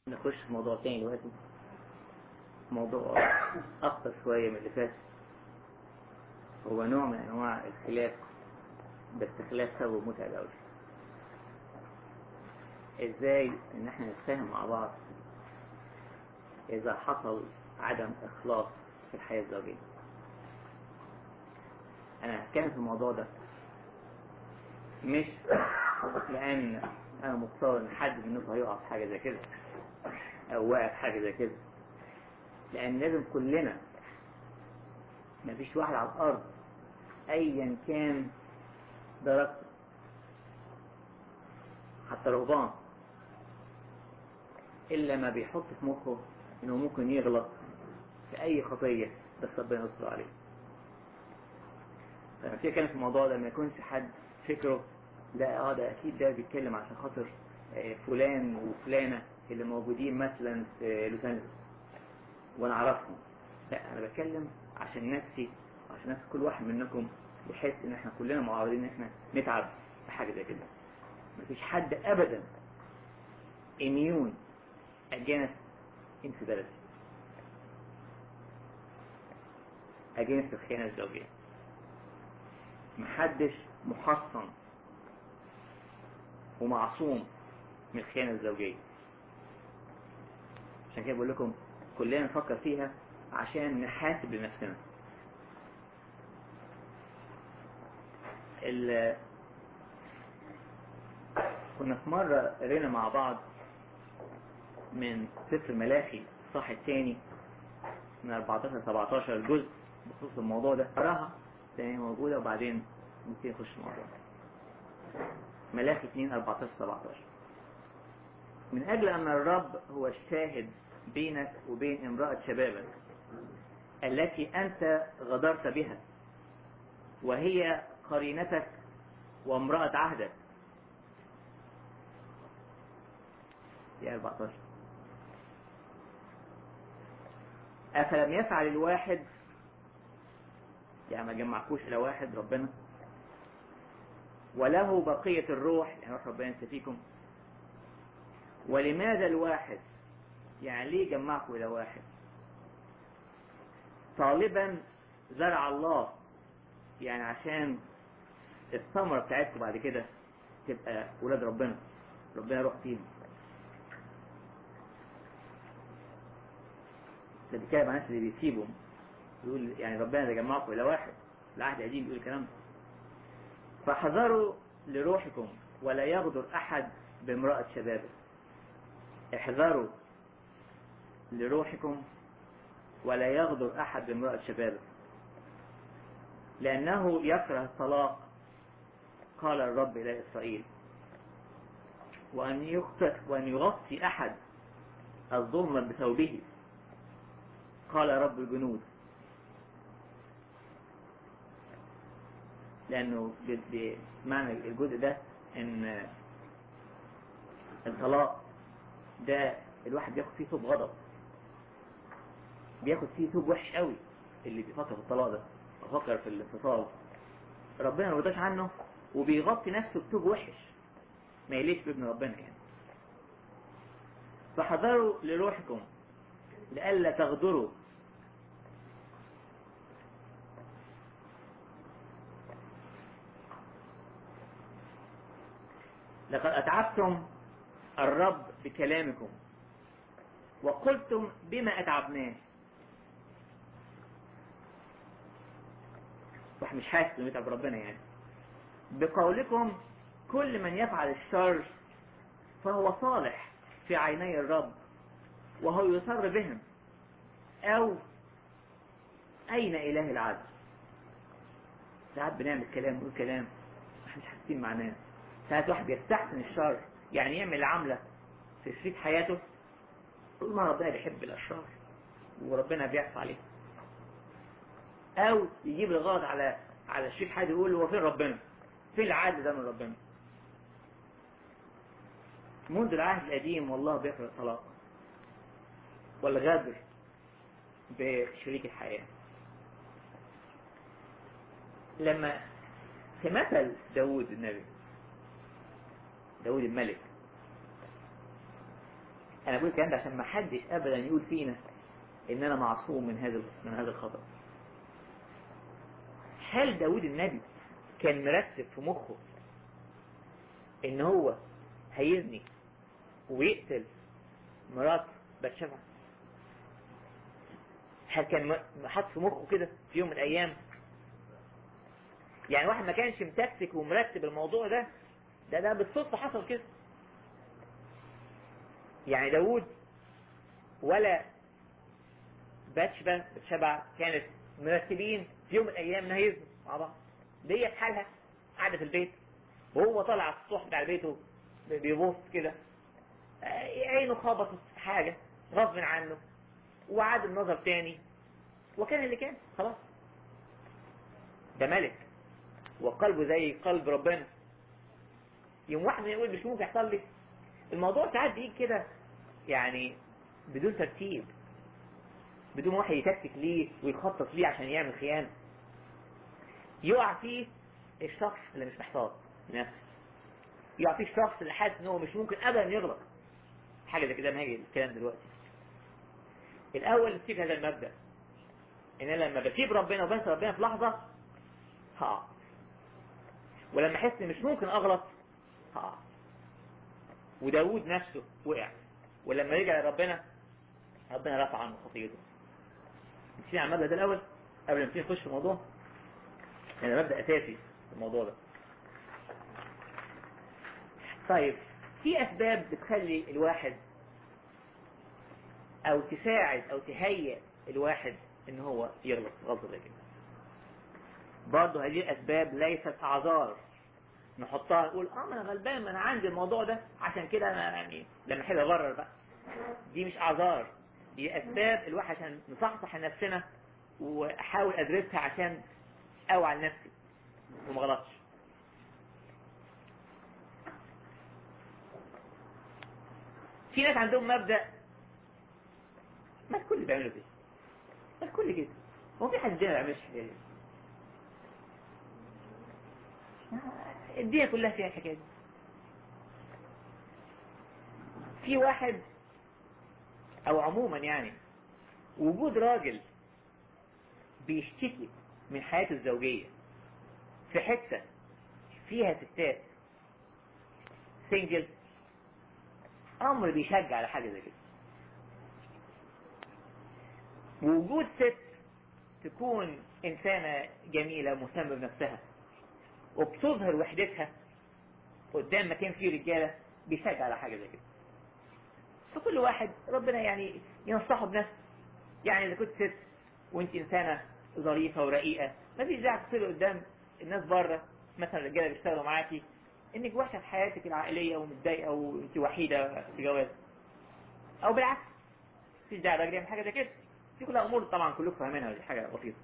نخش في موضوع تاني دلوقتي موضوع أخطر شوية من اللي فات هو نوع من أنواع الخلاف بس خلاف سبب متعب أوي إزاي إن إحنا نتفاهم مع بعض إذا حصل عدم إخلاص في الحياة الزوجية أنا هتكلم في الموضوع ده مش لأن أنا متصور إن حد منكم هيقع في حاجة زي كده أو واقع في حاجة زي كده لأن لازم كلنا مفيش واحد على الأرض أيا كان درجته حتى رهبان إلا ما بيحط في مخه إنه ممكن يغلط في أي خطية بس ربنا يستر عليه فلما تيجي كان في الموضوع ده ما يكونش حد فكره لا اه ده اكيد ده بيتكلم عشان خاطر فلان وفلانة اللي موجودين مثلا في لوس انجلوس وانا اعرفهم لا انا بتكلم عشان نفسي عشان نفس كل واحد منكم يحس ان احنا كلنا معرضين ان احنا نتعب في حاجة زي كده مفيش حد ابدا immune against infidelity against الخيانة الزوجية محدش محصن ومعصوم من الخيانة الزوجية عشان كده بقول لكم كلنا نفكر فيها عشان نحاسب لنفسنا ال كنا في مرة قرينا مع بعض من سفر ملاخي الصح الثاني من 14 17 جزء بخصوص الموضوع ده قراها تاني موجودة وبعدين ممكن نخش في الموضوع ملاخي 2 14 17 من أجل أن الرب هو الشاهد بينك وبين امرأة شبابك التي أنت غدرت بها وهي قرينتك وامرأة عهدك يا 14 أفلم يفعل الواحد يعني ما جمعكوش إلى واحد ربنا وله بقية الروح يعني روح ربنا يستفيكم ولماذا الواحد يعني ليه جمعكم إلى واحد طالبا زرع الله يعني عشان الثمرة بتاعتكم بعد كده تبقى ولاد ربنا ربنا يروح فيهم ده بيتكلم عن الناس اللي بيسيبهم يقول يعني ربنا ده جمعكم إلى واحد العهد القديم بيقول الكلام ده فاحذروا لروحكم ولا يغدر أحد بامرأة شبابه احذروا لروحكم ولا يغدر أحد بامرأة شبابه لأنه يكره الطلاق قال الرب إلى إسرائيل وأن يخطئ وأن يغطي أحد الظلم بثوبه قال رب الجنود لأنه بمعنى الجزء ده إن الطلاق ده الواحد بياخد فيه ثوب غضب بياخد فيه ثوب وحش قوي اللي بيفكر في الطلاق ده بفكر في الانفصال ربنا ما رضاش عنه وبيغطي نفسه بثوب وحش ما يليش بابن ربنا يعني فحذروا لروحكم لئلا تغدروا لقد أتعبتم الرب بكلامكم وقلتم بما أتعبناه واحد مش حاسس انه يتعب ربنا يعني بقولكم كل من يفعل الشر فهو صالح في عيني الرب وهو يصر بهم او اين اله العدل ساعات بنعمل كلام نقول كلام احنا مش حاسين معناه ساعات واحد بيستحسن الشر يعني يعمل عملة في شريك حياته طول ما ربنا بيحب الأشرار وربنا بيعفى عليه أو يجيب الغلط على على شريك حياته يقول هو فين ربنا؟ فين العدل ده من ربنا؟ منذ العهد القديم والله بيكره الطلاق والغدر بشريك الحياة لما في مثل داود النبي داود الملك انا بقول الكلام ده عشان ما حدش ابدا يقول فينا ان انا معصوم من هذا من هذا الخطأ هل داود النبي كان مرتب في مخه ان هو هيزني ويقتل مرات بتشبع هل كان حاط في مخه كده في يوم من الايام يعني واحد ما كانش متكتك ومرتب الموضوع ده ده ده بالصدفة حصل كده يعني داود ولا باتشبا بتشبع كانت مرتبين في يوم من الايام انها يزنوا مع بعض ديت حالها قاعده في البيت وهو طالع على السطح بتاع بيته بيبص كده عينه خبطت في حاجه غصب عنه وعاد النظر تاني وكان اللي كان خلاص ده ملك وقلبه زي قلب ربنا يوم واحد يقول مش ممكن يحصل لي الموضوع ساعات بيجي كده يعني بدون ترتيب بدون واحد يتكتك ليه ويخطط ليه عشان يعمل خيانة يقع فيه الشخص اللي مش محتاط نفسه يقع فيه الشخص اللي حاسس ان هو مش ممكن ابدا يغلط حاجة زي كده ما هي الكلام دلوقتي الاول نسيب هذا المبدأ ان انا لما بسيب ربنا وبنسى ربنا في لحظة هقع ولما احس ان مش ممكن اغلط هقع وداود نفسه وقع ولما رجع لربنا ربنا رفع عنه خطيته نسينا على المبدأ ده الأول قبل ما نبتدي نخش في الموضوع يعني مبدأ أساسي في الموضوع ده طيب في أسباب بتخلي الواحد أو تساعد أو تهيئ الواحد إن هو يغلط غلطة زي كده برضه هذه الأسباب ليست أعذار نحطها نقول اه ما انا غلبان ما انا عندي الموضوع ده عشان كده انا يعني لما احب ابرر بقى دي مش اعذار دي اسباب الواحد عشان نصحصح نفسنا واحاول ادرسها عشان اوعى لنفسي وما غلطش في ناس عندهم مبدأ ما الكل بيعملوا كده ما الكل كده هو في حد الدنيا ما بيعملش كده الدنيا كلها فيها الحكايه دي في واحد او عموما يعني وجود راجل بيشتكي من حياته الزوجية في حتة فيها ستات سنجل امر بيشجع على حاجة زي كده ووجود ست تكون انسانة جميلة مهتمة بنفسها وبتظهر وحدتها قدام مكان فيه رجالة بيشجع على حاجة زي كده فكل واحد ربنا يعني ينصحه بنفسه يعني إذا كنت ست وانت إنسانة ظريفة ورقيقة ما فيش داعي تصير قدام الناس بره مثلا الرجالة بيشتغلوا معاكي انك وحشة في حياتك العائلية ومتضايقة وانت وحيدة في جواز او بالعكس مفيش داعي الراجل يعمل حاجة زي كده دي كلها امور طبعا كلكم فاهمينها ودي حاجة بسيطة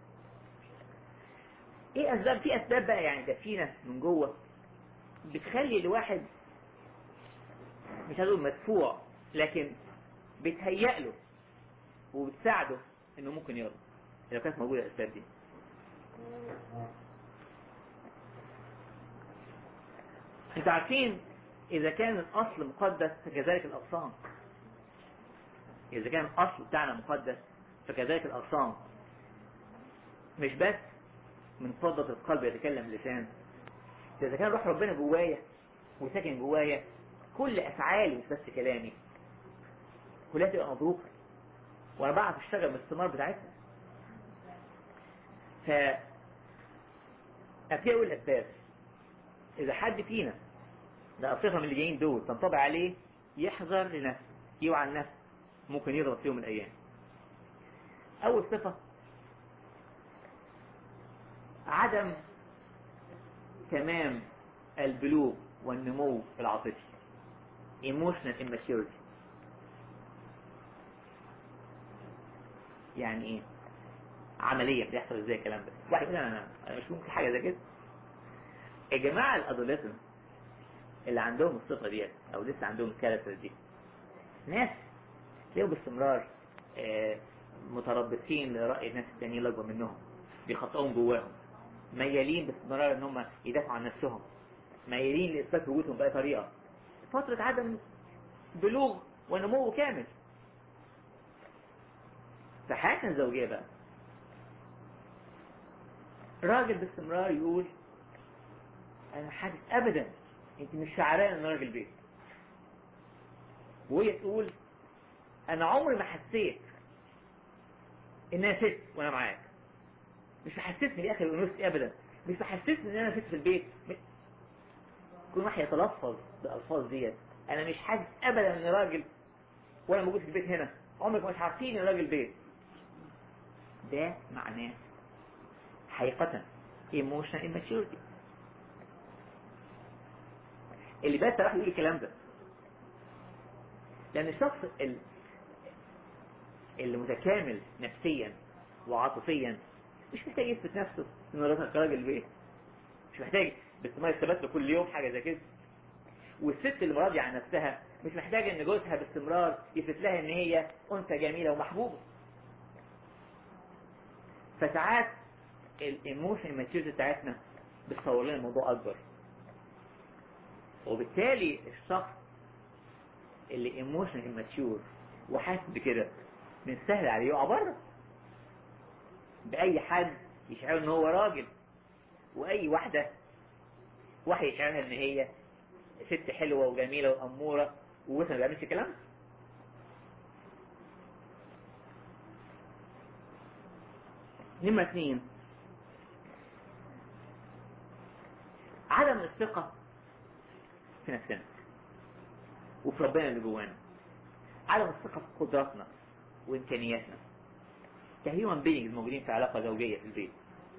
ايه اسباب في اسباب بقى يعني دفينة من جوه بتخلي الواحد مش هقول مدفوع لكن بتهيأ له وبتساعده انه ممكن يغلط لو كانت موجودة الاسباب دي انتوا عارفين اذا كان الاصل مقدس فكذلك الاغصان اذا كان الاصل بتاعنا مقدس فكذلك الاغصان مش بس من فضة القلب يتكلم اللسان اذا كان روح ربنا جوايا وساكن جوايا كل افعالي مش بس كلامي كلها تبقى مبروكه وانا بعرف اشتغل بالاستمرار بتاعتها ف ابتدي اقول الاسباب اذا حد فينا لا الصفه من اللي جايين دول تنطبق عليه يحذر لنفسه يوعى لنفسه ممكن يغلط في يوم من الايام اول صفه عدم تمام البلوغ والنمو العاطفي emotional immaturity يعني ايه عمليا بيحصل ازاي الكلام ده واحد يقول انا انا مش ممكن حاجه زي كده يا جماعه الادوليسنس اللي عندهم الصفه ديت او لسه عندهم الكاركتر دي ناس تلاقيهم باستمرار آه، متربصين لراي الناس التانيين اللي اكبر منهم بيخطئهم جواهم ميالين باستمرار ان هم يدافعوا عن نفسهم ميالين لاثبات وجودهم باي طريقه فتره عدم بلوغ ونمو كامل في حياتنا الزوجية بقى راجل باستمرار يقول انا حاسس ابدا انت مش شعران ان راجل بيت وهي تقول انا عمري ما حسيت ان انا ست وانا معاك مش محسسني باخر الانوثة ابدا مش محسسني ان انا ست في البيت كل واحد يتلفظ بالالفاظ ديت انا مش حاسس ابدا ان راجل وانا موجود في البيت هنا عمرك مش عارفين ان راجل بيت ده معناه حقيقة emotional immaturity اللي بقى راح يقول الكلام ده لان الشخص ال- اللي متكامل نفسيا وعاطفيا مش محتاج يثبت نفسه انه راجل راجل بيت مش محتاج باستمرار يثبت له كل يوم حاجه زي كده والست اللي راضيه عن نفسها مش محتاجه ان جوزها باستمرار يثبت لها ان هي انثى جميله ومحبوبه فساعات الايموشن ماتيوريتي بتاعتنا بتصور لنا الموضوع اكبر وبالتالي الشخص اللي ايموشن اماتيور وحاسس بكده من سهل عليه يقع بره باي حد يشعر ان هو راجل واي واحده واحد يشعرها ان هي ست حلوه وجميله واموره ووسم ما بيعملش الكلام ده. نمرة اثنين عدم الثقة في نفسنا وفي ربنا اللي جوانا عدم الثقة في قدراتنا وإمكانياتنا كهيومن بينجز موجودين في علاقة زوجية في البيت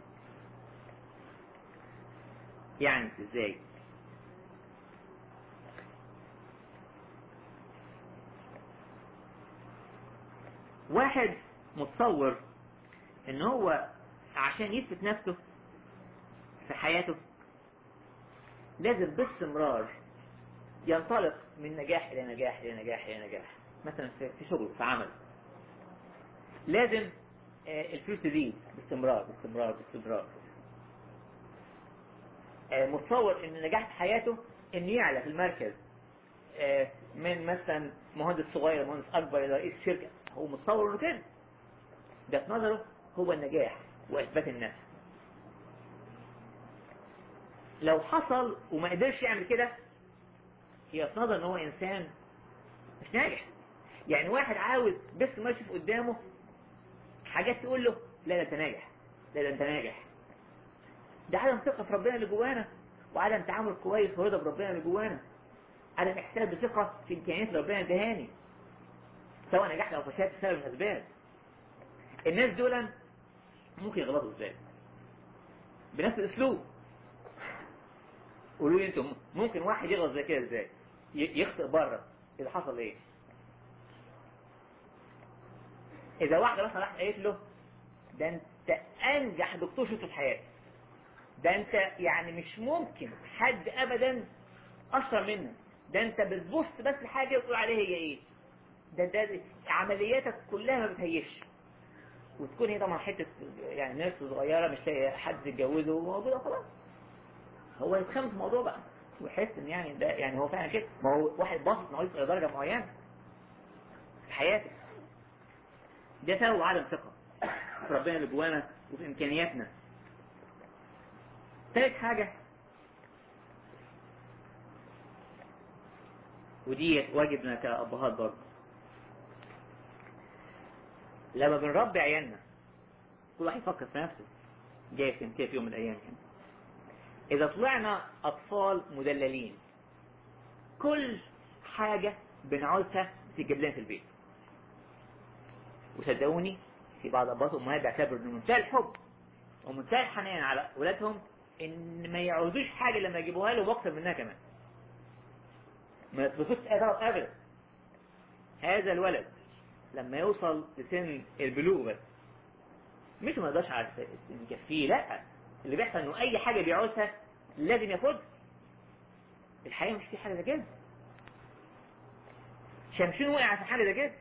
يعني ازاي واحد متصور ان هو عشان يثبت نفسه في حياته لازم باستمرار ينطلق من نجاح الى نجاح الى نجاح الى نجاح مثلا في في شغله في عمل لازم آه، الفلوس تزيد باستمرار باستمرار باستمرار آه، متصور ان نجاح في حياته انه يعلى في المركز آه، من مثلا مهندس صغير مهندس اكبر الى رئيس شركه هو متصور انه كده ده في نظره هو النجاح واثبات النفس لو حصل وما قدرش يعمل كده هي في نظر ان هو انسان مش ناجح يعني واحد عاوز بس ما يشوف قدامه حاجات تقول له لا ده انت ناجح لا ده انت ناجح ده عدم ثقة في ربنا اللي جوانا وعدم تعامل كويس ورضا بربنا اللي جوانا عدم احساس بثقة في امكانيات اللي ربنا ادهاني سواء نجحت او فشلت بسبب الاسباب الناس دول ممكن يغلطوا ازاي بنفس الاسلوب قولوا لي انتم ممكن واحد يغلط زي كده ازاي ي- يخطئ بره اذا حصل ايه اذا واحده مثلا راحت قالت له ده انت انجح دكتور شفته في حياتي ده انت يعني مش ممكن حد ابدا اشطر منك ده انت بتبص بس لحاجه وتقول عليها هي ايه ده ده عملياتك كلها ما بتهيش وتكون هي طبعا حته يعني ناس صغيره مش لاقي حد يتجوزه وموجوده خلاص هو يتخمس في الموضوع بقى ويحس ان يعني ده يعني هو فعلا كده ما هو واحد باصص ان هو يوصل لدرجه معينه في حياته ده سبب عدم ثقه في ربنا اللي جوانا وفي امكانياتنا ثالث حاجه ودي واجبنا كأبهات برضه لما بنربي عيالنا كل واحد يفكر في نفسه جاي في كده في يوم من الايام يعني اذا طلعنا اطفال مدللين كل حاجة بنعوزها تجيب لنا في البيت وصدقوني في بعض اباء وامهات بيعتبروا ان منتهى الحب ومنتهى الحنان على اولادهم ان ما يعوزوش حاجة لما يجيبوها له واكثر منها كمان ما يطلبوش اي طلب ابدا هذا الولد لما يوصل لسن البلوغ بس مش ما يقدرش على يكفيه لا اللي بيحصل انه اي حاجه بيعوزها لازم ياخدها الحقيقه مش في حاجه زي كده شمشون وقع في حاجه زي كده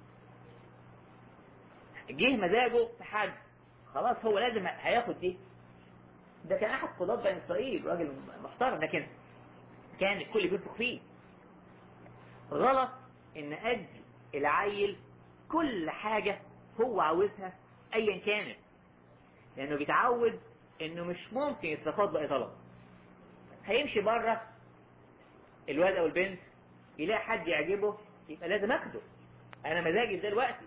جه مزاجه في حد خلاص هو لازم هياخد دي ده كان احد قضاة بني اسرائيل راجل محترم لكن كان الكل بينفخ فيه غلط ان ادي العيل كل حاجة هو عاوزها ايا كانت لانه بيتعود انه مش ممكن يستفاد باي طلب هيمشي بره الولد او البنت يلاقي حد يعجبه يبقى لازم اخده انا مزاجي ده دلوقتي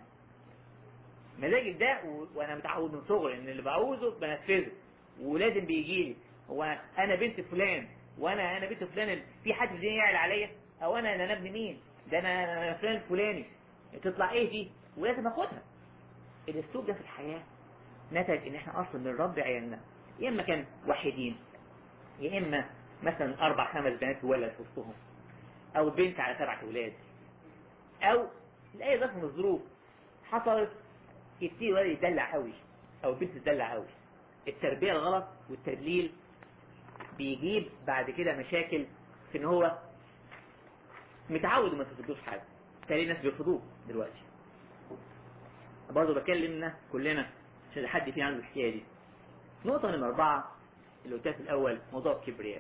مزاجي ده و... وانا متعود من صغري ان اللي بعوزه بنفذه ولازم بيجي لي هو انا بنت فلان وانا انا بنت فلان في حد في الدنيا يعلى عليا او انا انا ابن مين ده انا أنا فلان الفلاني تطلع ايه دي ولازم اخدها الاسلوب ده في الحياه نتج ان احنا اصلا بنربي عيالنا يا اما كان وحيدين يا اما مثلا اربع خمس بنات ولد في وسطهم او بنت على سبعة اولاد او لاي ظرف من الظروف حصلت يبتدي الولد يدلع قوي او البنت تدلع قوي التربيه الغلط والتدليل بيجيب بعد كده مشاكل في ان هو متعود ما تفضلوش حاجه تلاقي الناس بيرفضوه دلوقتي برضه بكلمنا كلنا عشان حد فينا عنده الحكايه دي نقطه نمرة أربعة اللي قلتها في الأول موضوع الكبرياء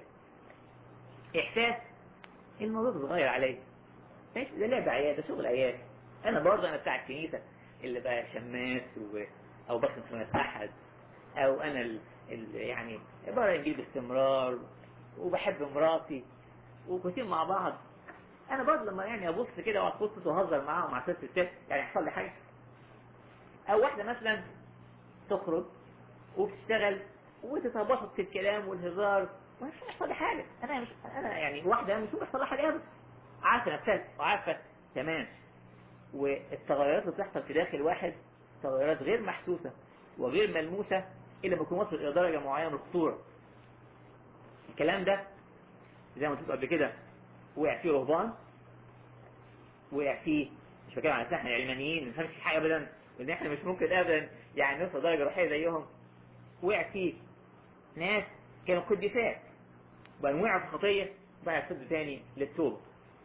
إحساس الموضوع ده صغير عليا ماشي ده لعب عيال ده شغل عيال أنا برضه أنا بتاع الكنيسة اللي بقى شماس و... أو بخدم في أحد أو أنا ال... ال... يعني بقرا إنجيل باستمرار وبحب مراتي وكتير مع بعض أنا برضه لما يعني أبص كده وأبص وأهزر معاهم مع ست ستات يعني يحصل لي حاجة أو واحدة مثلا تخرج وبتشتغل وتتبسط في الكلام والهزار ما مش هيحصل لي حاجه انا مش انا يعني واحده مش هيحصل لها حاجه ابدا عارفه نفسها وعارفه تمام والتغيرات اللي بتحصل في داخل واحد تغيرات غير محسوسه وغير ملموسه الا لما يكون وصل الى درجه معينه من الخطوره الكلام ده زي ما قلت قبل كده وقع فيه رهبان وقع فيه مش بتكلم على احنا علمانيين ما نفهمش حاجه ابدا وان احنا مش ممكن ابدا يعني نوصل درجه روحيه زيهم وقع فيه ناس كانوا قديسات وبعدين وقعوا في خطيه بقى يصد تاني للتوبه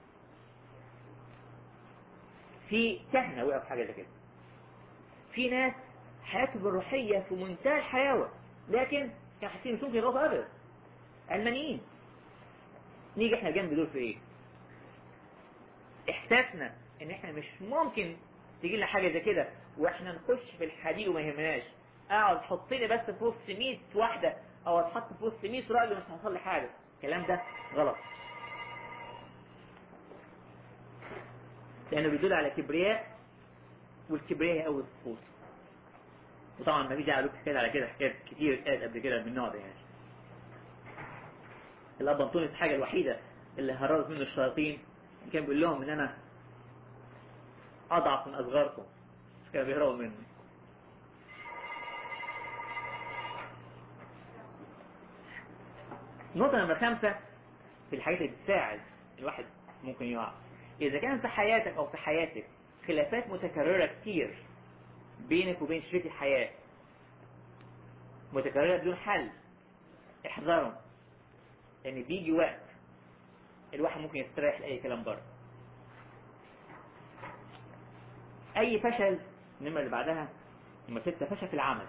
في كهنه وقعوا في حاجه زي كده في ناس حياتهم الروحيه في منتهى الحياوه لكن كانوا حاسين مش ممكن يغلطوا ابدا علمانيين نيجي احنا جنب دول في ايه؟ احساسنا ان احنا مش ممكن تيجي لنا حاجه زي كده واحنا نخش في الحديد وما يهمناش اقعد حطني بس في وسط 100 واحده او اتحط في وسط 100 راجل مش هيحصل لي حاجه الكلام ده غلط لانه بيدل على كبرياء والكبرياء هي اول السقوط وطبعا ما فيش داعي اقول على كده حكايات كتير اتقالت قبل كده من النوع ده يعني الاب انطونيوس الحاجه الوحيده اللي هربت منه الشياطين كان بيقول لهم ان انا اضعف من اصغركم مش كانوا بيهربوا مني النقطة نمرة خمسة في الحاجات اللي بتساعد الواحد ممكن يقع إذا كان في حياتك أو في حياتك خلافات متكررة كتير بينك وبين شريك الحياة متكررة بدون حل احذروا لأن بيجي وقت الواحد ممكن يستريح لأي كلام بره أي فشل النمرة اللي بعدها نمرة ستة فشل في العمل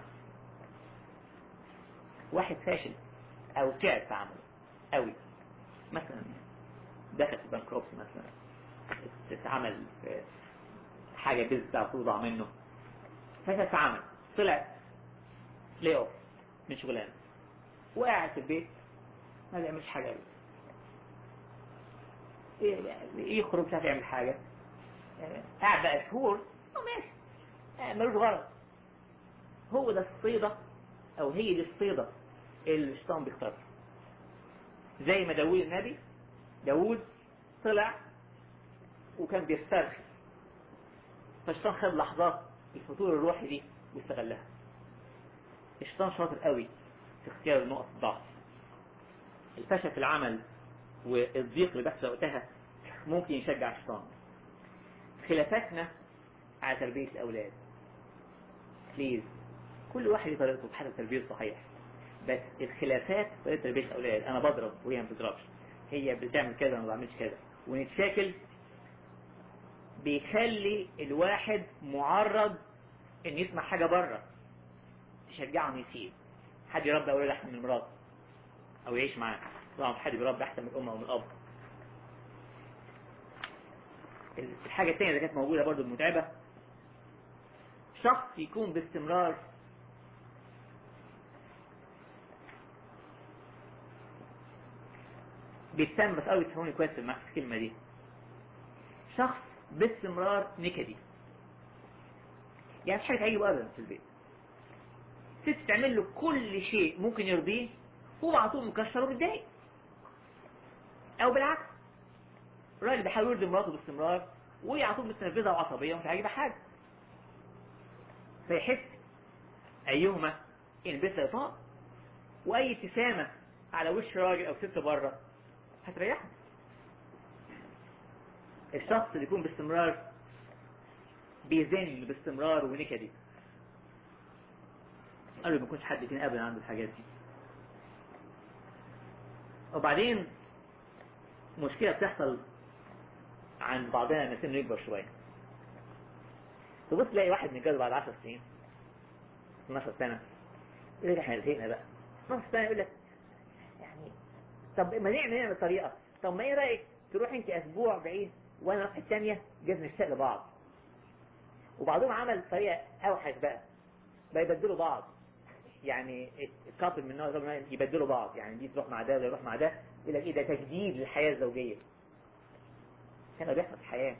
واحد فاشل او تعب في عمله قوي مثلا دخل في بنكروبس مثلا اتعمل في حاجه بيز بتاعه توضع منه فشل في عمل طلع لي اوف من شغلانه وقاعد في البيت ما بيعملش حاجه قوي يخرج مش عارف يعمل حاجه قاعد بقى شهور ماشي ملوش غرض هو ده الصيده او هي دي الصيده اللي الشيطان بيختارها زي ما داوود النبي داوود طلع وكان بيسترخي فالشيطان خد لحظات الفتور الروحي دي واستغلها الشيطان شاطر قوي في اختيار نقط الضعف الفشل في العمل والضيق اللي بيحصل وقتها ممكن يشجع الشيطان خلافاتنا على تربية الأولاد بليز كل واحد ليه طريقته في حسب تربيته صحيح بس الخلافات في طريقه تربيه الاولاد انا بضرب وهي ما بتضربش هي بتعمل كذا وانا ما بعملش كذا ونتشاكل بيخلي الواحد معرض ان يسمع حاجه بره تشجعه انه يسيب حد يربي اولاد احسن من مراته او يعيش معاه طبعا حد بيربي احسن من الام او من الاب الحاجة الثانية اللي كانت موجودة برضو المتعبة شخص يكون باستمرار بيتسمى بس قوي تفهموني كويس في الكلمة دي شخص باستمرار نكدي يعني مش حاجة تعجبه أبدا في البيت ست تعمل له كل شيء ممكن يرضيه هو على طول مكشر ومتضايق أو بالعكس الراجل بيحاول يرضي مراته باستمرار وهي على طول متنرفزة وعصبية ومش عاجبها حاجة فيحس أيهما إن البيت إطاء وأي ابتسامة على وش راجل أو ست بره هتريحه الشخص اللي يكون باستمرار بيزن باستمرار ونكدي قالوا ما يكونش حد فينا ابدا عنده الحاجات دي وبعدين مشكلة بتحصل عند بعضنا لما سنه يكبر شوية تبص تلاقي واحد متجوز بعد 10 سنين 12 سنة يقول لك احنا زهقنا بقى 12 سنة يقول لك يعني طب ما نعمل نعمل طريقة طب ما ايه رأيك تروح انت اسبوع بعيد وانا اروح الثانية جاز نشتاق لبعض وبعضهم عمل طريقة اوحش بقى بقى يبدلوا بعض يعني الكابل من النوع ده يبدلوا بعض يعني دي تروح مع ده ولا يروح مع ده يقول لك ايه ده تجديد للحياة الزوجية كان بيحصل في الحياة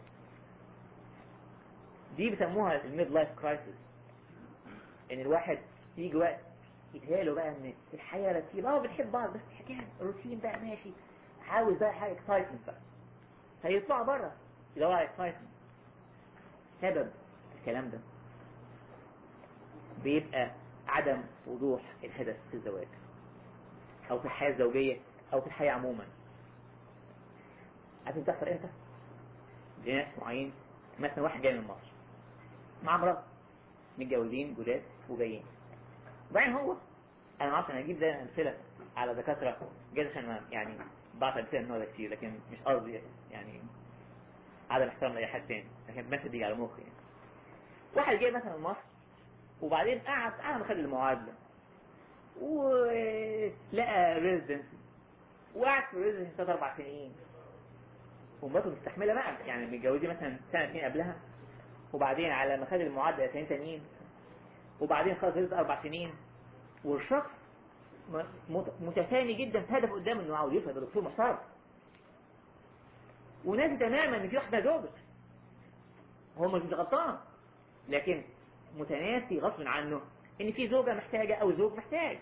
دي بيسموها الميد لايف كرايسيس ان الواحد يجي وقت يتهيأله بقى ان الحياة رتيبة اه بنحب بعض بس الحكاية روتين بقى ماشي عاوز بقى حاجة اكسايتمنت بقى فيطلع بره يدور على اكسايتمنت سبب الكلام ده بيبقى عدم وضوح الهدف في الزواج او في الحياة الزوجية او في الحياة عموما عارف بتحصل امتى؟ لناس معين مثلا واحد جاي من مصر مع مرات متجوزين جداد وجايين وبعدين هو انا ما اعرفش انا اجيب دايما امثله على دكاتره جاز عشان ما- يعني بعرف امثله من النوع ده كتير لكن مش قصدي يعني عدم احترام لاي حد تاني لكن المثل بيجي على مخي يعني واحد جاي مثلا من مصر وبعدين قعد قعد ما خد المعادله ولقى ريزدنس وقعد في ريزدنس ثلاث اربع سنين ومراته مستحمله بقى يعني متجوزين مثلا سنه اتنين قبلها وبعدين على ما خد المعادله سنتين تانيين وبعدين خلص رزق اربع سنين والشخص م- مت- متفاني جدا في هدف قدامه انه عاوز يوصل لدكتور محترم وناسي تماما ان في واحده زوجة هو مش غلطان لكن متناسي غصب عنه ان في زوجة محتاجة او زوج محتاج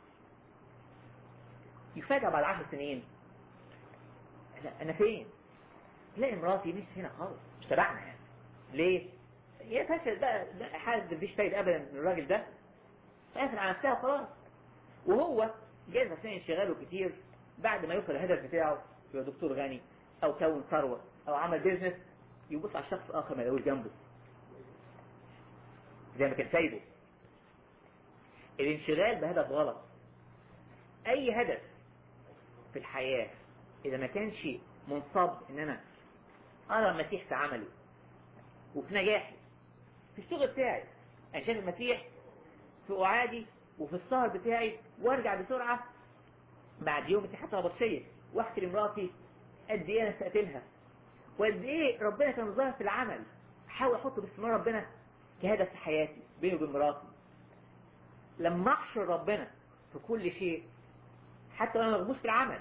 يفاجأ بعد عشر سنين لا انا فين تلاقي مراتي مش هنا خالص مش تبعنا يعني ليه هي فشل بقى ده حاسس مفيش فايدة ابدا من الراجل ده فقافل على نفسها خلاص وهو جايز عشان انشغاله كتير بعد ما يوصل الهدف بتاعه يبقى دكتور غني او كون ثروة او عمل بيزنس يبص على الشخص اخر ما يلاقوش جنبه زي ما كان سايبه الانشغال بهدف غلط اي هدف في الحياة اذا ما كانش منصب ان انا ارى المسيح في عملي وفي نجاحي في الشغل بتاعي انا شايف المسيح في قعادي وفي السهر بتاعي وارجع بسرعة بعد يوم حتى بطشية واحكي لمراتي قد ايه انا استقتلها وقد ايه ربنا كان ظاهر في العمل احاول احط باستمرار ربنا كهدف في حياتي بيني وبين مراتي لما احشر ربنا في كل شيء حتى وانا مغبوش في العمل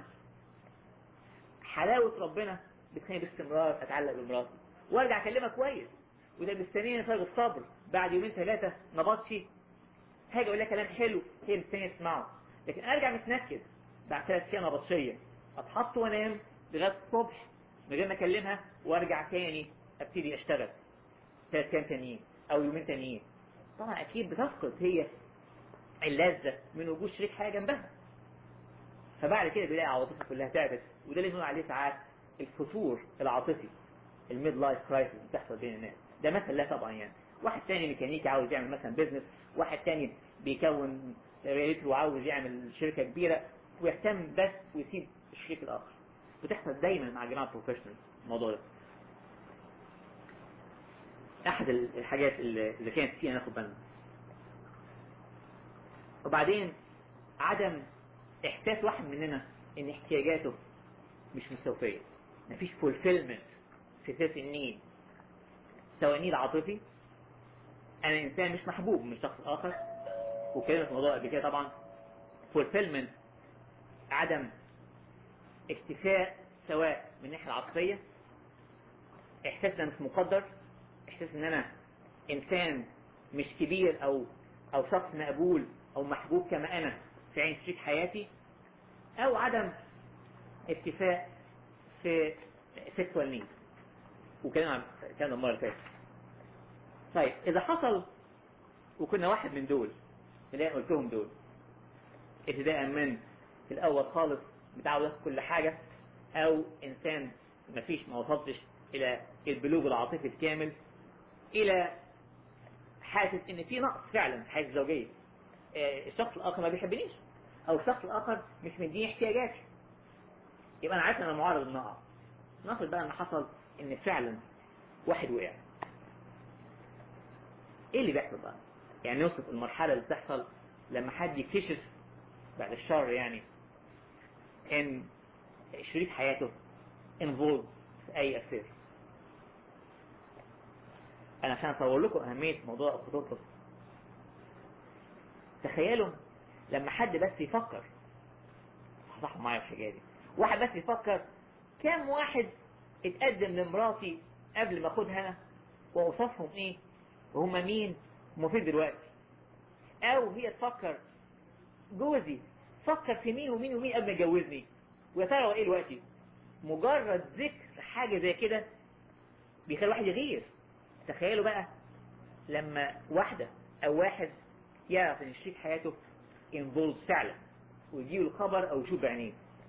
حلاوة ربنا بتخليني باستمرار اتعلق بمراتي وارجع اكلمها كويس وده مستنيني فارغ الصبر بعد يومين ثلاثة ما بطشي هاجي اقول لها كلام حلو هي مستنيه تسمعه لكن ارجع متنكد بعد ثلاث ايام نبطشيه اتحط وانام لغايه الصبح من غير ما اكلمها وارجع تاني ابتدي اشتغل ثلاث ايام تانيين او يومين تانيين طبعا اكيد بتفقد هي اللذه من وجود شريك حياه جنبها فبعد كده بيلاقي عواطفها كلها تعبت وده اللي بنقول عليه ساعات الفتور العاطفي الميد لايف كرايسيس بتحصل بين الناس ده مثل لا طبعا يعني واحد تاني ميكانيكي عاوز يعمل مثلا بيزنس واحد تاني بيكون ريتر وعاوز يعمل شركه كبيره ويهتم بس ويسيب الشريك الاخر بتحصل دايما مع جماعه بروفيشنالز الموضوع ده احد الحاجات اللي اللي كانت فيها ناخد بالنا وبعدين عدم احساس واحد مننا ان احتياجاته مش مستوفيه مفيش فولفيلمنت في سيرت النيد التوانيه العاطفي انا انسان مش محبوب من شخص اخر وكلمة في الموضوع قبل كده طبعا fulfillment عدم اكتفاء سواء من الناحية العاطفية احساس ان انا مش مقدر احساس ان انا انسان مش كبير او او شخص مقبول او محبوب كما انا في عين شريك حياتي او عدم اكتفاء في sexual needs وكلام كان المرة اللي فاتت طيب اذا حصل وكنا واحد من دول اللي انا قلتهم دول ابتداء من في الاول خالص بتاع ياخد كل حاجة او انسان مفيش ما وصلتش الى البلوغ العاطفي الكامل الى حاسس ان في نقص فعلا في الحياه الزوجيه آه، الشخص الاخر ما بيحبنيش او الشخص الاخر مش مديني احتياجاتي يبقى انا عارف ان انا معرض ان اقع نفرض بقى ان حصل ان فعلا واحد وقع ايه اللي بيحصل بقى يعني نوصف المرحله اللي بتحصل لما حد يكتشف بعد الشر يعني ان شريك حياته انفولد في اي افير انا عشان اصور لكم اهميه موضوع الخطوط تخيلوا لما حد بس يفكر صح معايا في الحكايه دي واحد بس يفكر كام واحد اتقدم لمراتي قبل ما اخدها انا واوصفهم ايه وهم مين هم فين دلوقتي او هي تفكر جوزي فكر في مين ومين ومين قبل ما يجوزني ويا ترى هو ايه دلوقتي مجرد ذكر حاجه زي كده بيخلي الواحد يغير تخيلوا بقى لما واحدة أو واحد يعرف إن شريك حياته انفولد فعلا ويجيله الخبر أو يشوف بعينيه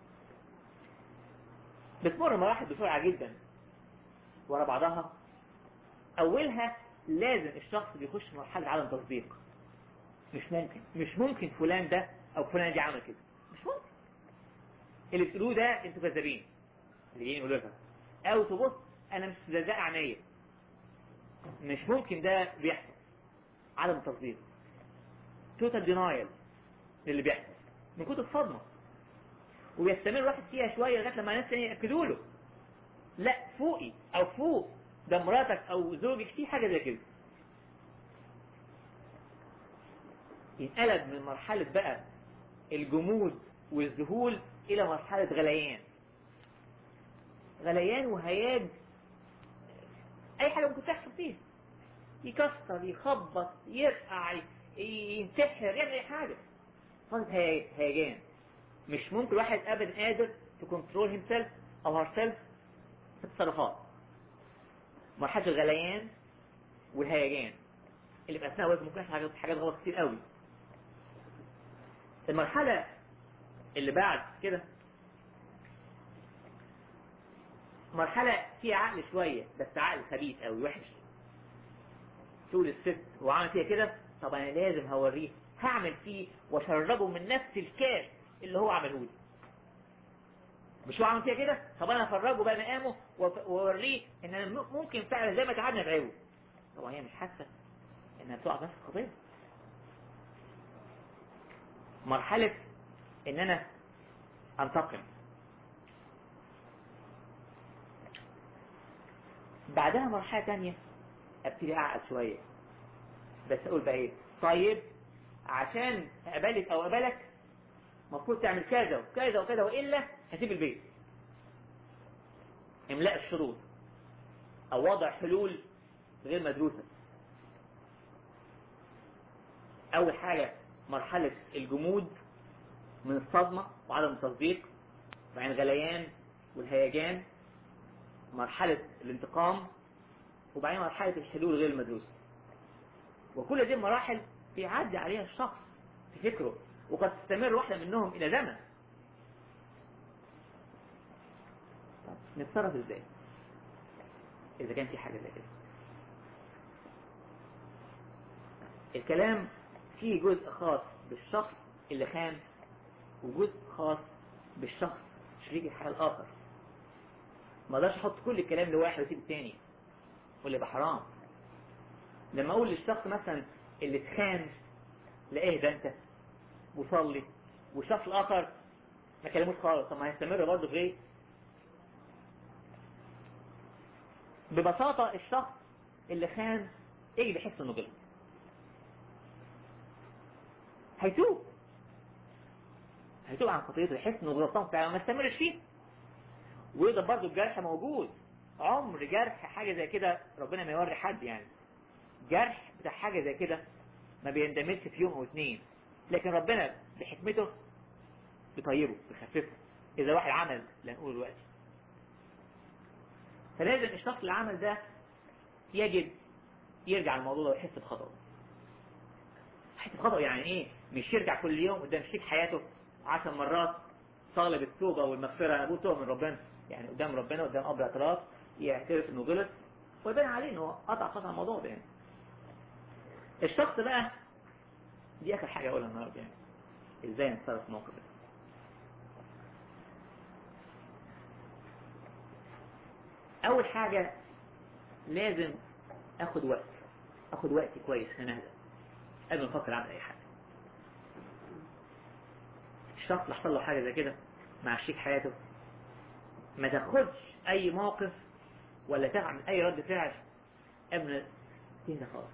بتمر مراحل بسرعة جدا ورا بعضها أولها لازم الشخص بيخش في مرحلة عدم تصديق مش ممكن مش ممكن فلان ده أو فلان دي عمل كده مش ممكن اللي بتقولوه ده انتوا كذابين اللي جايين يقولوا لها أو تبص أنا مش مصدق عينيا مش ممكن ده بيحصل عدم تصديق توتال دينايل اللي بيحصل من كتر صدمة ويستمر الواحد فيها شوية لغاية لما ناس تانية يأكدوا له لا فوقي أو فوق ده مراتك أو زوجك في حاجة زي كده ينقلب من مرحلة بقى الجمود والذهول إلى مرحلة غليان غليان وهياج اي حاجة ممكن تحصل فيه يكسر يخبط يرقع ينتحر يعمل اي حاجة فترة هيجان مش ممكن واحد ابدا قادر تكنترول هيم سيلف او هير سيلف في التصرفات مرحلة الغليان والهيجان اللي في اثناء وقت ممكن يحصل حاجات حاجات غلط كتير قوي المرحلة اللي بعد كده مرحلة فيها عقل شوية بس عقل خبيث قوي وحش تقول الست هو عمل فيها كده طب انا لازم هوريه هعمل فيه واشربه من نفس الكاس اللي هو عمله لي مش هو عمل فيها كده طب انا افرجه بقى مقامه واوريه ان انا ممكن فعلا زي ما تعبنا اتعبه طبعا هي مش حاسه انها بتقع في نفس الخطيه مرحله ان انا انتقم بعدها مرحلة تانية ابتدي اعقد شوية بس اقول بقى ايه طيب عشان اقبلك او اقبلك المفروض تعمل كذا وكذا وكذا والا هسيب البيت املاء الشروط او وضع حلول غير مدروسة اول حاجة مرحلة الجمود من الصدمة وعدم التصديق وبعدين الغليان والهيجان مرحلة الانتقام وبعدين مرحلة الحلول غير المدروسة وكل دي المراحل بيعدي عليها الشخص في فكره وقد تستمر واحدة منهم إلى زمن طب نتصرف ازاي إذا كان في حاجة زي كده الكلام فيه جزء خاص بالشخص اللي خان وجزء خاص بالشخص شريك الحياة الآخر ما اقدرش احط كل الكلام لواحد واسيب التاني واللي يبقى حرام لما اقول للشخص مثلا اللي اتخان لا ايه ده انت وصلي والشخص الاخر ما كلموش خالص طب ما هيستمر برضه في ايه ببساطة الشخص اللي خان يجي بيحس انه غلط هيتوب هيتوب عن خطيته يحس انه غلطان فعلا ما يستمرش فيه ويقدر برضه الجرح موجود عمر جرح حاجه زي كده ربنا ما يوري حد يعني جرح بتاع حاجه زي كده ما بيندمجش في يوم او اتنين لكن ربنا بحكمته بيطيبه بيخففه اذا واحد عمل اللي هنقوله دلوقتي فلازم الشخص اللي عمل ده يجب يرجع الموضوع ده ويحس بخطأه يحس بخطأه يعني ايه مش يرجع كل يوم قدام شريك حياته عشر مرات طالب التوبة والمغفرة انا بقول توبة من ربنا يعني قدام ربنا قدام اب الاعتراف يعترف انه غلط ويبان عليه انه قطع خط على الموضوع ده يعني الشخص بقى دي اخر حاجة اقولها النهارده يعني ازاي نتصرف في الموقف ده اول حاجة لازم اخد وقت اخد وقت كويس عشان اهدى قبل ما افكر اعمل اي حاجة الشخص اللي حصل له حاجة زي كده مع شريك حياته ما تاخدش اي موقف ولا تعمل اي رد فعل قبل ما تهدى خالص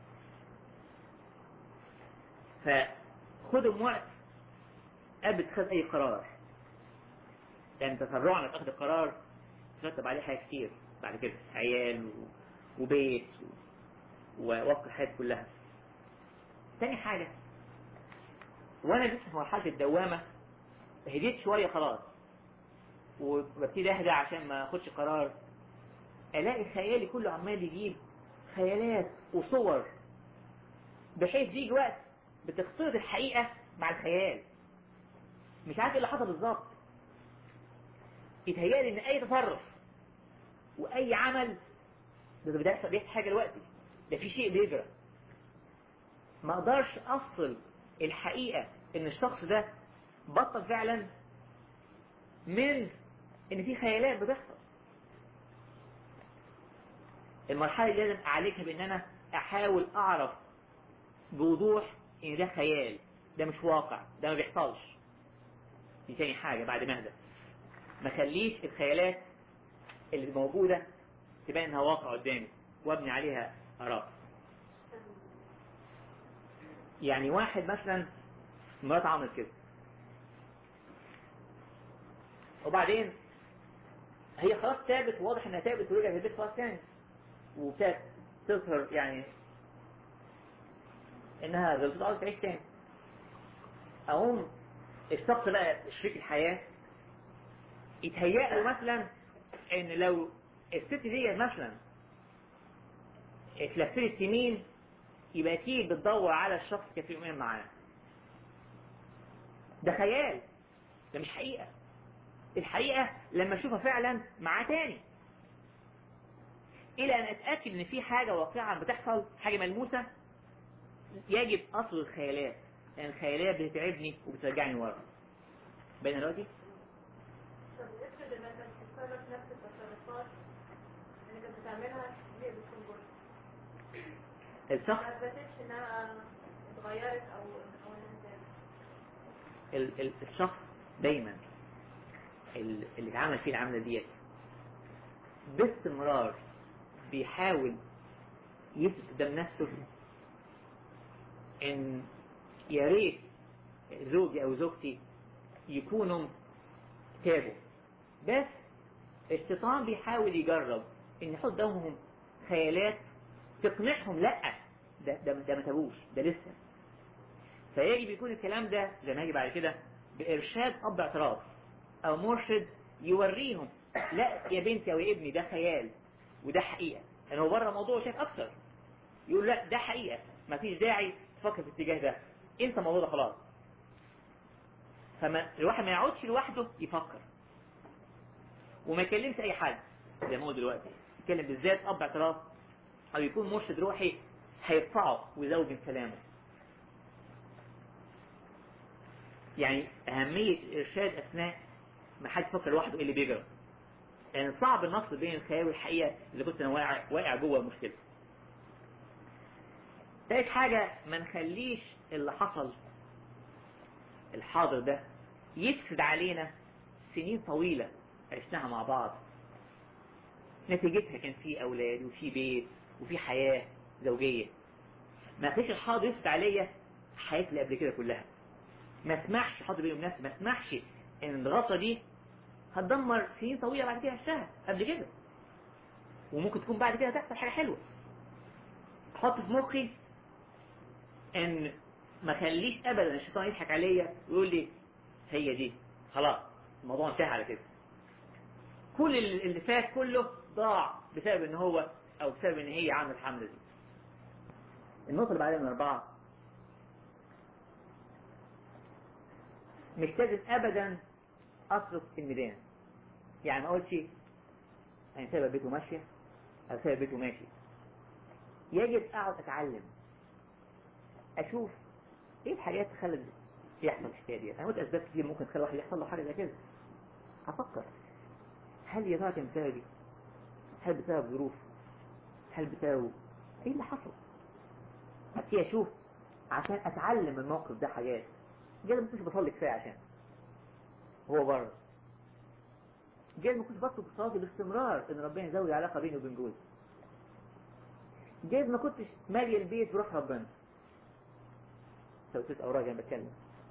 فخدهم وقت قبل اتخاذ اي قرار يعني تسرعنا في اخذ القرار ترتب عليه حاجات كتير بعد كده عيال و... وبيت و... ووقت الحياة كلها تاني حاجة وانا لسه في مرحلة الدوامة هديت شوية خلاص وببتدي اهدى عشان ما اخدش قرار الاقي خيالي كله عمال يجيب خيالات وصور بحيث يجي وقت بتختلط الحقيقة مع الخيال مش عارف ايه اللي حصل بالظبط يتهيألي ان اي تصرف واي عمل ده بيحصل بيحصل حاجه دلوقتي ده في شيء بيجرى ما اقدرش افصل الحقيقه ان الشخص ده بطل فعلا من ان في خيالات بتحصل المرحله اللي لازم اعالجها بان انا احاول اعرف بوضوح ان ده خيال ده مش واقع ده ما بيحصلش دي تاني حاجه بعد ما اهدى ما خليش الخيالات اللي موجودة تبان انها واقع قدامي وابني عليها اراء يعني واحد مثلا مرات عمل كده وبعدين هي خلاص تابت واضح انها تابت ورجعت البيت خلاص تاني وابتدت تظهر يعني انها غلطت عاوزة تعيش تاني اقوم الشخص بقى شريك الحياة يتهيأ له مثلا ان لو الست دي مثلا اتلفت يمين يبقى اكيد بتدور على الشخص كان في يومين معاه ده خيال ده مش حقيقة الحقيقة لما اشوفها فعلا معاه تاني الى ان اتأكد ان في حاجة واقعا بتحصل حاجة ملموسة يجب اصل الخيالات لان يعني الخيالات بتتعبني وبترجعني ورا باين دلوقتي؟ طب افرض انها كانت بتتصرف نفس التصرفات اللي كانت بتعملها هي بتكون برضه الشخص ما اثبتتش انها اتغيرت او او انها ال- ال- الشخص دايما ال- اللي اتعمل فيه العملة ديت باستمرار بيحاول يثبت قدام نفسه ان يا ريت زوجي او زوجتي يكونوا تابوا بس الشيطان بيحاول يجرب ان يحط قدامهم خيالات تقنعهم لا ده ده, ده ما تابوش ده لسه فيجب يكون الكلام ده زي ما يجي بعد كده بإرشاد أب اعتراف أو مرشد يوريهم لا يا بنتي أو يا ابني ده خيال وده حقيقة لأن هو بره الموضوع شايف أكثر يقول لا ده حقيقة ما فيش داعي تفكر في الاتجاه ده انسى الموضوع ده خلاص فما الواحد ما يقعدش لوحده يفكر وما يكلمش أي حد زي ما هو دلوقتي يتكلم بالذات أب اعتراف أو يكون مرشد روحي هيرفعه ويزود من كلامه يعني أهمية الإرشاد أثناء ما حد يفكر لوحده إيه اللي بيجرى يعني صعب النص بين الخيال والحقيقة إذا كنت أنا واقع واقع جوه المشكلة تالت حاجة ما نخليش اللي حصل الحاضر ده يفسد علينا سنين طويلة عشناها مع بعض نتيجتها كان في أولاد وفي بيت وفي حياة زوجية ما فيش الحاضر يفت عليا حياتي اللي قبل كده كلها ما اسمحش حاضر بيني وبين ما اسمحش ان الغلطة دي هتدمر سنين طويلة بعد كده عشتها قبل كده وممكن تكون بعد كده تحصل حاجة حلوة احط في مخي ان ما خليش ابدا الشيطان يضحك عليا ويقول لي هي دي خلاص الموضوع انتهى على كده كل اللي فات كله ضاع بسبب ان هو او بسبب ان هي عملت الحمله دي النقطه اللي بعدها من اربعه مش لازم ابدا اصرف الميدان يعني ما اقولش انا سايبه بيته ماشيه او سايبه بيته ماشي يجب اقعد اتعلم اشوف ايه الحاجات اللي خلت يحصل الحكايه دي انا قلت اسباب كتير ممكن تخلي واحد يحصل له حاجه زي كده هفكر هل يا ترى كان بسببي هل بسبب ظروف هل بسبب ايه اللي حصل ابتدي اشوف عشان اتعلم من الموقف ده حاجات جاي ما كنتش بصلي كفايه عشان هو بره جاي ما كنتش بطلب صلاتي باستمرار ان ربنا يزود علاقه بيني وبين جوزي جايز ما كنتش مالي البيت بروح ربنا سويت اوراق انا بتكلم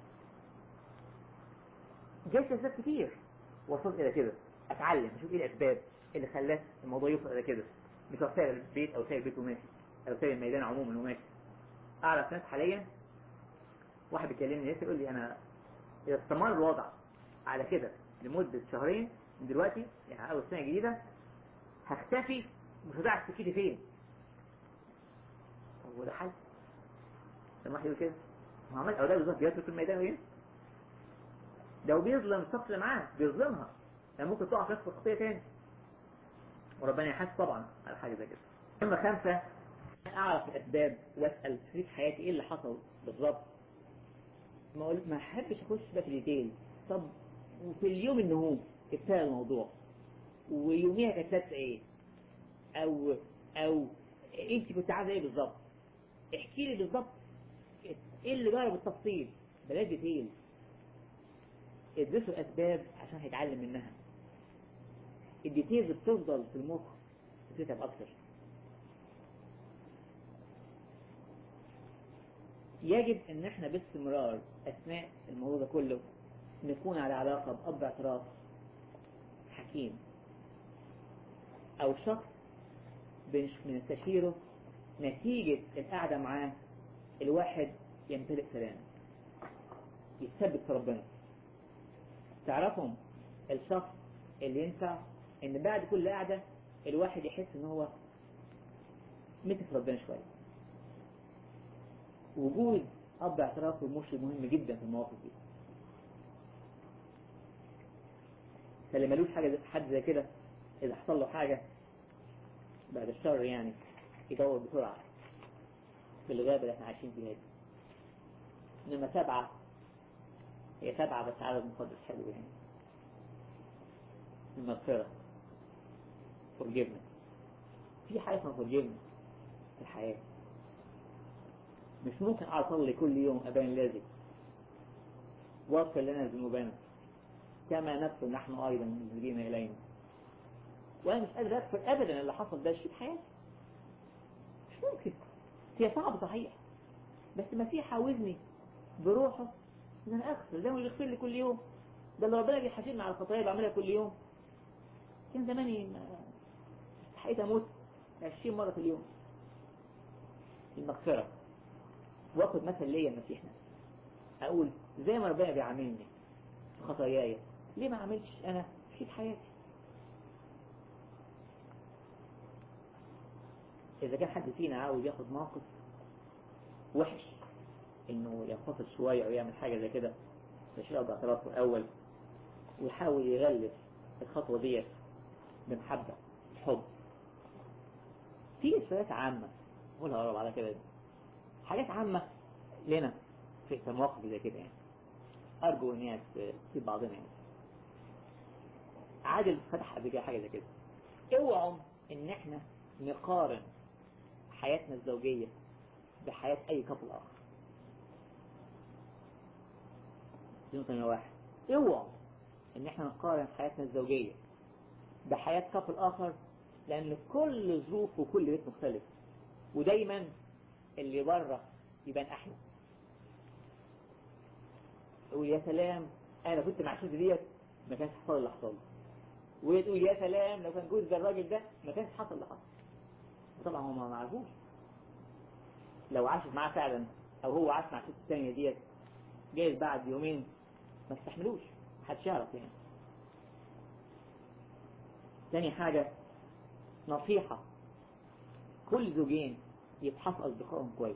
جايز اسباب كتير وصلت الى كده اتعلم اشوف ايه الاسباب اللي خلت الموضوع يوصل الى كده مش هو سايب البيت او سايب البيت وماشي او سايب الميدان عموما وماشي اعرف ناس حاليا واحد بيكلمني لسه يقول لي انا اذا استمر الوضع على كده لمده شهرين من دلوقتي يعني اول سنه جديده هختفي مش هضيع سكتي فين هو ده حل لما واحد يقول كده ما عمل او ده بالظبط بيترك الميدان وين ده بيظلم الشخص اللي معاه بيظلمها يعني ممكن تقع في نفس الخطيه تاني وربنا يحاسب طبعا على حاجه زي كده اما خمسه اعرف الاسباب واسال في حياتي ايه اللي حصل بالظبط ما اقول ما احبش اخش بقى في ديتيل طب وفي اليوم النهوض ابتدى الموضوع ويوميها كانت لابسه ايه او او انت كنت عايزه ايه بالظبط احكي لي بالظبط ايه اللي جرى بالتفصيل بلاش ديتيل ادرسوا الاسباب عشان هيتعلم منها الديتيلز بتفضل في المخ بتتعب اكتر يجب ان احنا باستمرار اثناء الموضوع ده كله نكون على علاقة بأب اعتراف حكيم او شخص بنستشيره نتيجة القعدة معاه الواحد يمتلئ سلام يتثبت في ربنا تعرفهم الشخص اللي ينفع ان بعد كل قعدة الواحد يحس ان هو متى في ربنا شوية وجود اب اعتراف والمرشد مهم جدا في المواقف دي فاللي ملوش حاجة حد زي كده اذا حصل له حاجة بعد الشر يعني يدور بسرعة في الغابة اللي احنا عايشين فيها دي انما سبعة هي سبعة بس عدد مقدس حلو يعني المغفرة forgiveness في حاجة اسمها forgiveness في الحياة مش ممكن اقعد اصلي كل يوم ابان لازم واغفر لنا ذنوبنا كما نغفر نحن ايضا المذنبين الينا وانا مش قادر اغفر ابدا اللي حصل ده شيء حياتي مش ممكن هي صعب صحيح بس المسيح عاوزني بروحه ان انا اغفر زي ما بيغفر لي كل يوم ده اللي ربنا بيحاسبني على الخطايا اللي بعملها كل يوم كان زماني استحقيت اموت 20 مره في اليوم المغفره واخد مثل ليا المسيح نفسه اقول زي ما ربنا بيعاملني في خطاياي ليه ما عملتش انا في حياتي اذا كان حد فينا عاوز ياخد موقف وحش انه ينفصل شوية او يعمل حاجة زي كده يشرب اعترافه الاول ويحاول يغلف الخطوة ديت بمحبة حب في اشارات عامة قولها يا رب على كده حاجات عامة لنا في مواقف زي كده يعني ارجو ان هي تسيب بعضنا يعني عادل فتح قبل كده حاجة زي كده اوعوا ان احنا نقارن حياتنا الزوجية بحياة اي كفل اخر دي نقطة نمرة واحد اوعوا ان احنا نقارن حياتنا الزوجية بحياة كفل اخر لان كل ظروف وكل بيت مختلف ودايما اللي بره يبان احلى تقول يا سلام انا كنت مع الست ديت ما كانش حصل اللي حصل وهي تقول يا سلام لو كان جوز ده الراجل ده ما كانش حصل اللي حصل طبعا هو ما عرفوش لو عاشت معاه فعلا او هو عاش مع الست الثانيه ديت جايز بعد يومين ما استحملوش محدش يعرف يعني تاني حاجة نصيحة كل زوجين يفحصوا أصدقائهم كويس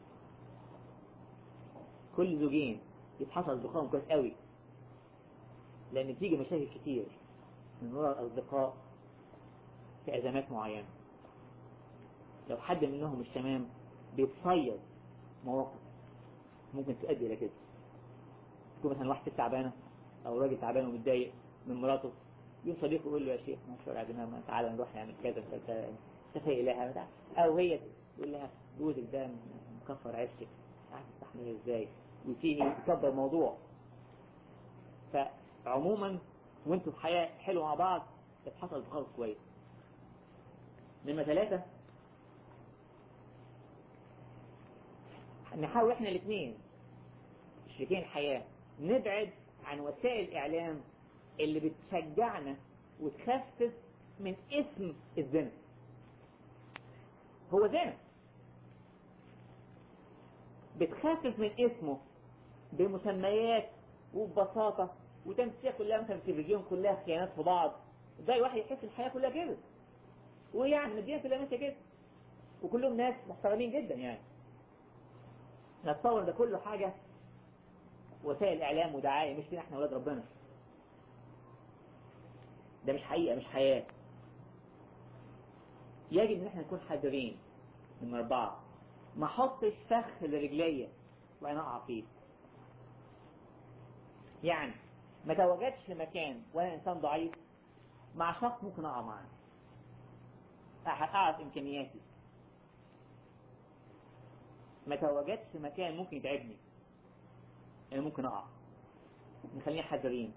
كل زوجين يفحصوا أصدقائهم كويس قوي لأن بتيجي مشاكل كتير من وراء الأصدقاء في أزمات معينة لو حد منهم مش تمام بيتصيد مواقف ممكن تؤدي إلى كده تكون مثلا واحد ست تعبانة أو راجل تعبان ومتضايق من مراته يوم صديقه يقول له يا شيخ ما شو عندنا تعالى نروح نعمل كذا كذا تفايق لها بتاع او هي تقول لها جوزك ده مكفر عيشتك عارف تستحملها ازاي وتيجي تكبر الموضوع فعموما وانتوا في حياة حلوة مع بعض تتحصل بخلص كويس نمرة ثلاثة نحاول احنا الاثنين شريكين الحياة نبعد عن وسائل الإعلام اللي بتشجعنا وتخفف من اسم الزنا هو زنا بتخفف من اسمه بمسميات وببساطة وتمثيل كلها مثلا في التلفزيون كلها خيانات في بعض ده واحد يحس الحياة كلها كده ويعني الدنيا كلها ماشية كده وكلهم ناس محترمين جدا يعني نتصور ده كله حاجة وسائل إعلام ودعاية مش كده احنا ولاد ربنا ده مش حقيقة مش حياة يجب ان احنا نكون حذرين من أربعة ما احطش فخ لرجليا وأنا أقع فيه يعني ما تواجدش في مكان وأنا إنسان ضعيف مع شخص ممكن أقع معاه أعرف إمكانياتي ما تواجدش في مكان ممكن يتعبني أنا ممكن أقع نخلينا حذرين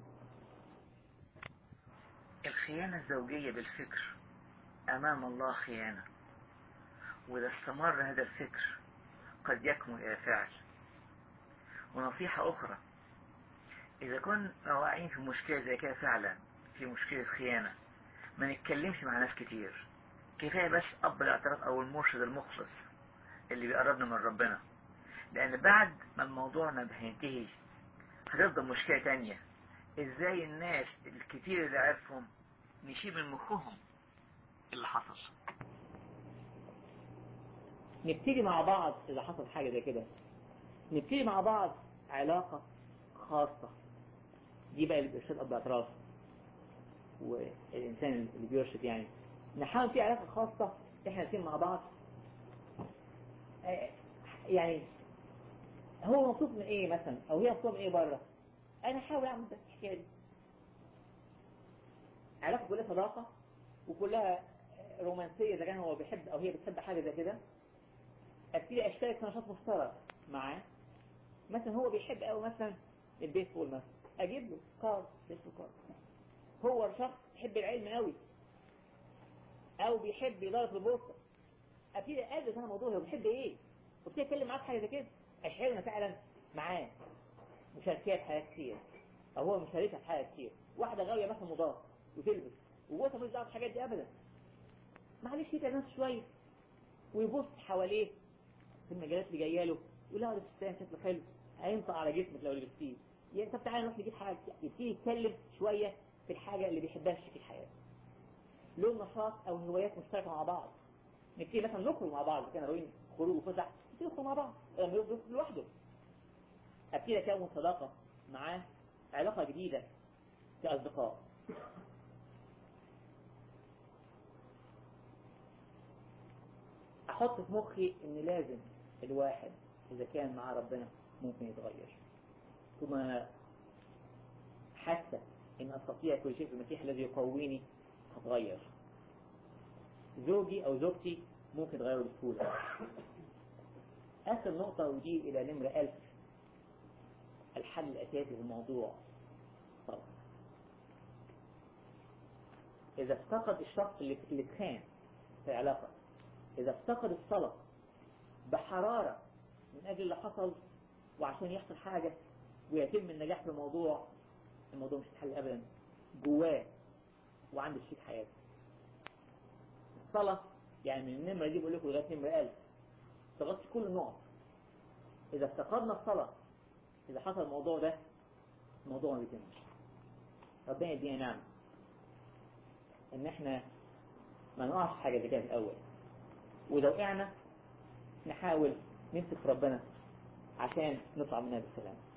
الخيانة الزوجية بالفكر أمام الله خيانة وإذا استمر هذا الفكر قد يكمل إلى فعل ونصيحة أخرى إذا كنا واقعين في مشكلة زي كده فعلا في مشكلة خيانة ما نتكلمش مع ناس كتير كفاية بس أب الاعتراف أو المرشد المخلص اللي بيقربنا من ربنا لأن بعد ما الموضوع ما هينتهي هتفضل مشكلة تانية ازاي الناس الكتير اللي عرفهم نشيل من مخهم اللي حصل نبتدي مع بعض إذا حصل حاجة زي كده نبتدي مع بعض علاقة خاصة دي بقى اللي بيرشد أب اعتراف والإنسان اللي بيرشد يعني نحاول في علاقة خاصة إحنا الاثنين مع بعض يعني هو مبسوط من إيه مثلا أو هي مبسوطة من إيه بره أنا أحاول أعمل بس الحكاية دي علاقة كلها صداقة وكلها رومانسية إذا كان هو بيحب أو هي بتحب حاجة زي كده ابتدي اشترك في نشاط مشترك معاه مثلا هو بيحب قوي مثلا البيسبول مثلا اجيب له كارد بيسبول كارد هو شخص بيحب العلم قوي او بيحب اداره البورصه ابتدي ادرس انا موضوع هو بيحب ايه وابتدي اتكلم معاه في حاجه زي كده اشعرنا فعلا معاه مشاركات حاجات كتير او هو مشاركها في حاجات كتير واحده غاويه مثلا مضاد وتلبس وهو مش دعوه بالحاجات دي ابدا معلش يتعب نفسه شويه ويبص حواليه في المجالات اللي جايه له يقول له ده فستان شكله حلو هينطق على جسمك لو لبستيه يعني طب تعالى نروح نجيب حاجه يبتدي يتكلم شويه في الحاجه اللي بيحبها في الحياه له نشاط او هوايات مشتركه مع بعض نبتدي مثلا نخرج مع بعض كان روين خروج وفسح نبتدي نخرج مع بعض لما يخرج لوحده ابتدي اكون صداقه معاه علاقه جديده كاصدقاء احط في مخي ان لازم الواحد اذا كان مع ربنا ممكن يتغير ثم حتى ان استطيع كل شيء في المسيح الذي يقويني هتغير زوجي او زوجتي ممكن يتغيروا بسهولة اخر نقطة ودي الى نمرة الف الحل الاساسي في الموضوع طبعا اذا افتقد الشخص اللي اللي اتخان في العلاقة إذا افتقد الصلاة بحرارة من أجل اللي حصل وعشان يحصل حاجة ويتم النجاح في الموضوع الموضوع مش هيتحل أبدا جواه وعند شريك حياته الصلاة يعني من النمرة دي بقول لكم لغاية نمرة 1000 تغطي كل النقط إذا افتقدنا الصلاة إذا حصل الموضوع ده الموضوع ما بيتمش ربنا يدينا نعم إن إحنا ما نقعش في حاجة زي كده في الأول وإذا وقعنا نحاول نمسك في ربنا عشان نطلع منها بالسلام